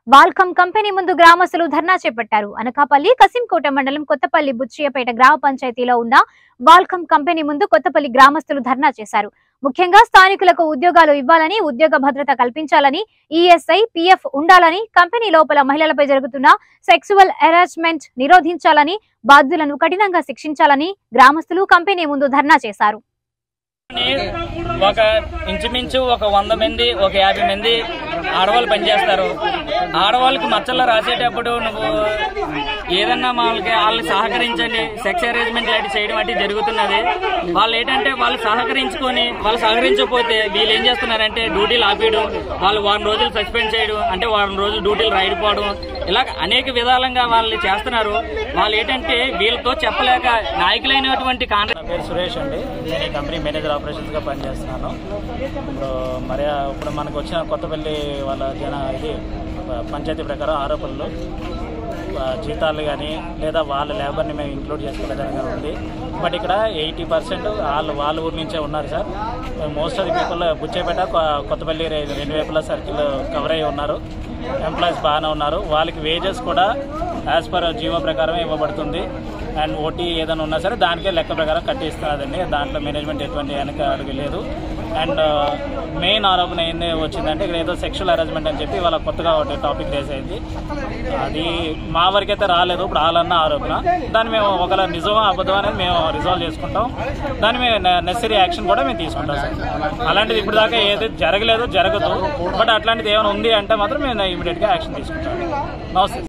Qualcomm company ముందు గ్రామస్తులు ధర్నా చేపట్టారు అనకాపల్లి కసింకోట మండలం కొత్తపల్లి బుచ్చియపేట గ్రామ పంచాయతీలో ఉన్న వాల్కమ్ కంపెనీ ముందు కొత్తపల్లి గ్రామస్తులు ధర్నా చేశారు ముఖ్యంగా స్థానికులకు ఉద్యోగాలు ఇవ్వాలని ఉద్యోగ భద్రత కల్పించాలని ఈఎస్ఐ పిఎఫ్ ఉండాలని కంపెనీ లోపల మహిళలపై జరుగుతున్న సెక్సువల్ హెరాస్మెంట్ నిరోధించాలని బాధ్యులను కఠినంగా శిక్షించాలని గ్రామస్తులు కంపెనీ ముందు ధర్నా చేశారు ఒక ఇంచుమించు ఒక వంద మంది ఒక యాభై మంది ఆడవాళ్ళు పనిచేస్తారు ఆడవాళ్ళకి మచ్చల్లో రాసేటప్పుడు నువ్వు ఏదన్నా వాళ్ళకి వాళ్ళని సహకరించండి సెక్స్ అరేంజ్మెంట్ లాంటి చేయడం అంటే జరుగుతున్నది వాళ్ళు ఏంటంటే వాళ్ళు సహకరించుకొని వాళ్ళు సహకరించకపోతే వీళ్ళు ఏం చేస్తున్నారంటే డ్యూటీలు ఆపేయడం వాళ్ళు వారం రోజులు సస్పెండ్ చేయడం అంటే వారం రోజులు డ్యూటీలు రాయడిపోవడం ఇలా అనేక విధాలుగా వాళ్ళు చేస్తున్నారు వాళ్ళు ఏంటంటే వీళ్ళతో చెప్పలేక నాయకులైనటువంటి కాంట్రా నా పేరు సురేష్ అండి నేను ఈ కంపెనీ మేనేజర్ ఆపరేషన్స్ గా పనిచేస్తున్నాను ఇప్పుడు మరి ఇప్పుడు మనకు వచ్చిన కొత్తపల్లి వాళ్ళ జన ఇది పంచాయతీ ప్రకారం ఆరోపణలు ఆ, జీతాలు కానీ లేదా వాళ్ళ లేబర్ని మేము ఇంక్లూడ్ చేసుకోలేదని కానీ ఉంది బట్ ఇక్కడ ఎయిటీ పర్సెంట్ వాళ్ళు వాళ్ళ ఊరి నుంచే ఉన్నారు sir most of the people Buchchepeta కొ- కొత్తపల్లి రె- రెండు వైపుల సర్కిల్ కవర్ అయ్యి ఉన్నారు ఎంప్లాయీస్ బాగానే ఉన్నారు వాళ్ళకి వేజెస్ కూడా యాజ్ పర్ జీవో ప్రకారమే ఇవ్వబడుతుంది అండ్ ఓటీ ఏదైనా ఉన్నా సరే దానికే లెక్క ప్రకారం కట్టిస్తున్నదండి దాంట్లో మేనేజ్మెంట్ ఎటువంటి వెనక అడుగు లేదు అండ్ మెయిన్ ఆరోపణ ఏంది వచ్చిందంటే ఇక్కడ ఏదో సెక్షువల్ అరేంజ్మెంట్ అని చెప్పి వాళ్ళ కొత్తగా ఒకటి టాపిక్ రేస్ అయింది అది మా వరకైతే రాలేదు ఇప్పుడు రాలన్న ఆరోపణ దాన్ని మేము ఒకవేళ నిజమా అబద్ధం అనేది మేము రిజాల్వ్ చేసుకుంటాం దాన్ని మేము నెసరీ యాక్షన్ కూడా మేము తీసుకుంటాం సార్ అలాంటిది ఇప్పుడు దాకా ఏది జరగలేదు జరగదు బట్ అట్లాంటిది ఏమైనా ఉంది అంటే మాత్రం మేము ఇమీడియట్గా యాక్షన్ తీసుకుంటాం నమస్తే